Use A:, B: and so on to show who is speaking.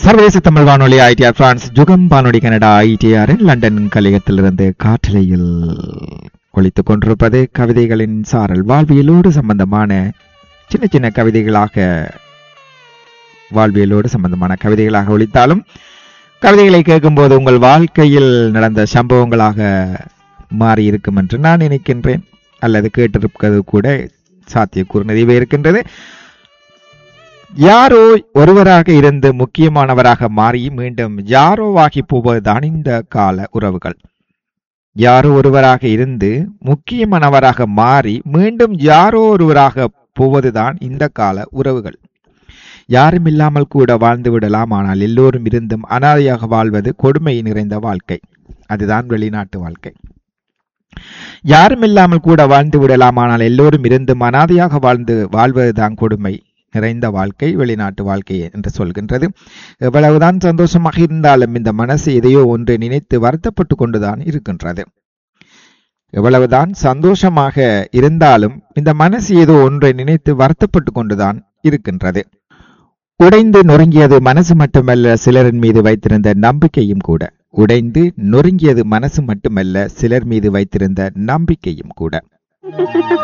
A: சர்வதேச தமிழ் வானொலி ITR France ஜுகம் வானொலி கனடா ஐடிஆரின் லண்டன் கலையகத்திலிருந்து காற்றலையில் ஒழித்துக் கொண்டிருப்பது கவிதைகளின் சாரல் வாழ்வியலோடு சம்பந்தமான சின்ன சின்ன கவிதைகளாக வாழ்வியலோடு சம்பந்தமான கவிதைகளாக ஒழித்தாலும் கவிதைகளை கேட்கும்போது உங்கள் வாழ்க்கையில் நடந்த சம்பவங்களாக மாறி இருக்கும் என்று நான் நினைக்கின்றேன் அல்லது கேட்டிருப்பது கூட சாத்தியக்கூறு நிறைவே இருக்கின்றது யாரோ ஒருவராக இருந்து முக்கியமானவராக மாறி மீண்டும் யாரோவாகி போவதுதான் இந்த கால உறவுகள் யாரோ ஒருவராக இருந்து முக்கியமானவராக மாறி மீண்டும் யாரோ ஒருவராக போவதுதான் இந்த கால உறவுகள் யாரும் இல்லாமல் கூட வாழ்ந்து விடலாம் ஆனால் எல்லோரும் இருந்தும் அனாதையாக வாழ்வது கொடுமை நிறைந்த வாழ்க்கை அதுதான் வெளிநாட்டு வாழ்க்கை யாரும் இல்லாமல் கூட வாழ்ந்து விடலாம் ஆனால் எல்லோரும் இருந்தும் அனாதையாக வாழ்ந்து வாழ்வதுதான் கொடுமை நிறைந்த வாழ்க்கை வெளிநாட்டு வாழ்க்கை என்று சொல்கின்றது எவ்வளவுதான் சந்தோஷமாக இருந்தாலும் இந்த மனசு எதையோ ஒன்று நினைத்து வருத்தப்பட்டு கொண்டுதான் இருக்கின்றது எவ்வளவுதான் சந்தோஷமாக இருந்தாலும் இந்த மனசு ஏதோ ஒன்றை நினைத்து வருத்தப்பட்டு கொண்டுதான் இருக்கின்றது உடைந்து நொறுங்கியது மனசு மட்டுமல்ல சிலரின் மீது வைத்திருந்த நம்பிக்கையும் கூட உடைந்து நொறுங்கியது மனசு மட்டுமல்ல சிலர் மீது வைத்திருந்த நம்பிக்கையும் கூட